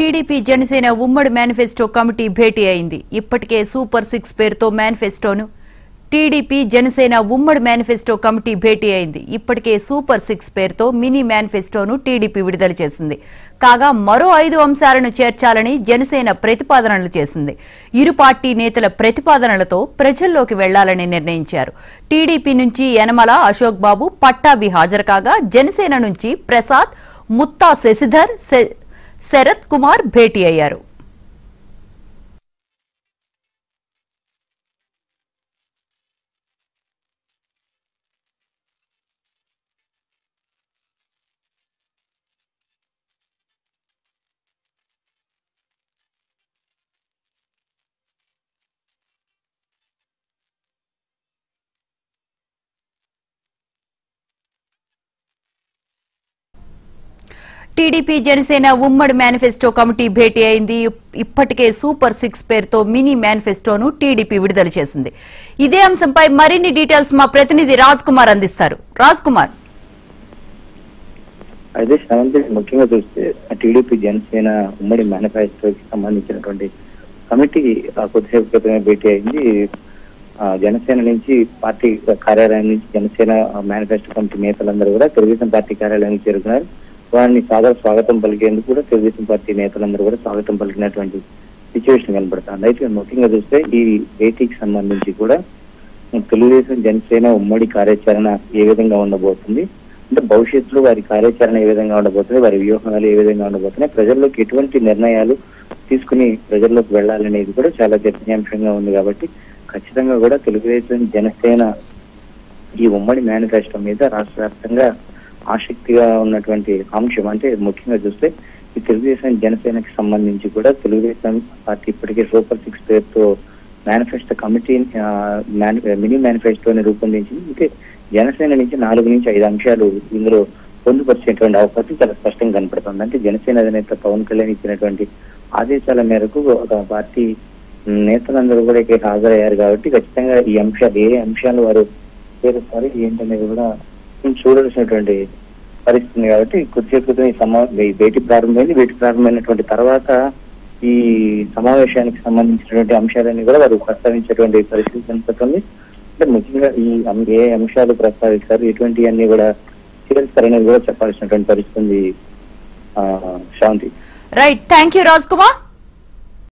TDP Janasena ఉమ్మడి manifesto committee భేటీ అయింది ఇప్పటికే సూపర్ సిక్స్ పేరుతో మేనిఫెస్టోను టీడీపీ జనసేన ఉమ్మడి మేనిఫెస్టో కమిటీ భేటీ అయింది ఇప్పటికే సూపర్ సిక్స్ పేరుతో మినీ మేనిఫెస్టోను టీడీపీ విడుదల చేసింది కాగా మరో ఐదు అంశాలను చేర్చాలని జనసేన ప్రతిపాదనలు చేసింది ఇరు పార్టీ నేతల ప్రతిపాదనలతో ప్రజల్లోకి వెళ్లాలని నిర్ణయించారు టీడీపీ నుంచి యనమల అశోక్ బాబు పట్టాభి హాజరు కాగా జనసేన నుంచి ప్రసాద్ ముత్తా శశిధర్ శ- శరత్ కుమార్ భేటీ అయ్యారు టీడీపీ జనసేన ఉమ్మడి మేనిఫెస్టో కమిటీ భేటీ అయింది ఇప్పటికే సూపర్ సిక్స్ పేరుతో మినీ మేనిఫెస్టోను టీడీపీ విడుదల చేసింది ఇదే అంశంపై మరిన్ని డీటెయిల్స్ మా ప్రతినిధి రాజ్ కుమార్ అందిస్తారు రాజ్ కుమార్ అయితే శ్రవంతి ముఖ్యంగా చూస్తే టీడీపీ జనసేన ఉమ్మడి మేనిఫెస్టోకి సంబంధించినటువంటి కమిటీ ఆ, కొద్దిసేపు క్రితమే భేటీ అయింది ఆ, జనసేన నుంచి పార్టీ కార్యాలయం నుంచి జనసేన మేనిఫెస్టో కమిటీ నేతలందరూ కూడా తెలుగుదేశం పార్టీ కార్యాలయానికి చేరుకున్నారు వారిని సాదర స్వాగతం పలికేందుకు కూడా తెలుగుదేశం పార్టీ నేతలందరూ కూడా స్వాగతం పలికినటువంటి సిచ్యువేషన్ కనబడుతుంది అయితే ముఖ్యంగా చూస్తే ఈ భేటీకి సంబంధించి కూడా తెలుగుదేశం జనసేన ఉమ్మడి కార్యాచరణ ఏ విధంగా ఉండబోతుంది అంటే భవిష్యత్తులో వారి కార్యాచరణ ఏ విధంగా ఉండబోతుంది వారి వ్యూహాలు ఏ విధంగా ఉండబోతున్నాయి ప్రజల్లోకి ఎటువంటి నిర్ణయాలు తీసుకుని ప్రజల్లోకి వెళ్ళాలనేది కూడా చాలా చర్చనీయాంశంగా ఉంది కాబట్టి ఖచ్చితంగా కూడా తెలుగుదేశం జనసేన ఈ ఉమ్మడి మేనిఫెస్టో మీద రాష్ట్ర వ్యాప్తంగా ఆసక్తిగా ఉన్నటువంటి అంశం అంటే ముఖ్యంగా చూస్తే ఈ తెలుగుదేశం జనసేనకి సంబంధించి కూడా తెలుగుదేశం పార్టీ ఇప్పటికే సూపర్ సిక్స్ పేరుతో మేనిఫెస్టో కమిటీ ఆ, మేని- మినీ మేనిఫెస్టోని రూపొందించింది అయితే జనసేన నుంచి నాలుగు నుంచి ఐదు అంశాలు ఇందులో పొందుపరిచేటువంటి అవకాశం చాలా స్పష్టంగా కనపడుతుంది అంటే జనసేన అధినేత పవన్ కళ్యాణ్ ఇచ్చినటువంటి ఆదేశాల మేరకు ఒక పార్టీ నేతలందరూ కూడా ఇక్కడ హాజరయ్యారు కాబట్టి ఖచ్చితంగా ఈ అంశాలు ఏ అంశాలు వారు చేరుస్తారు ఏంటనేది కూడా మేము చూడాల్సినటువంటి పరిస్థితి ఉంది కాబట్టి కొద్దిసేపు క్రితం ఈ సమా ఈ భేటీ ప్రారంభమైంది భేటీ ప్రారంభమైనటువంటి తర్వాత ఈ సమావేశానికి సంబంధించినటువంటి అంశాలన్నీ కూడా వారు ప్రస్తావించేటువంటి పరిస్థితి కనపడుతుంది అంటే ముఖ్యంగా ఈ అం- ఏ అంశాలు ప్రస్తావిస్తారు ఎటువంటి అన్ని కూడా చేరుస్తారనేది కూడా చెప్పాల్సినటువంటి పరిస్థితి ఉంది ఆ, Shanti right thank you Raj Kumar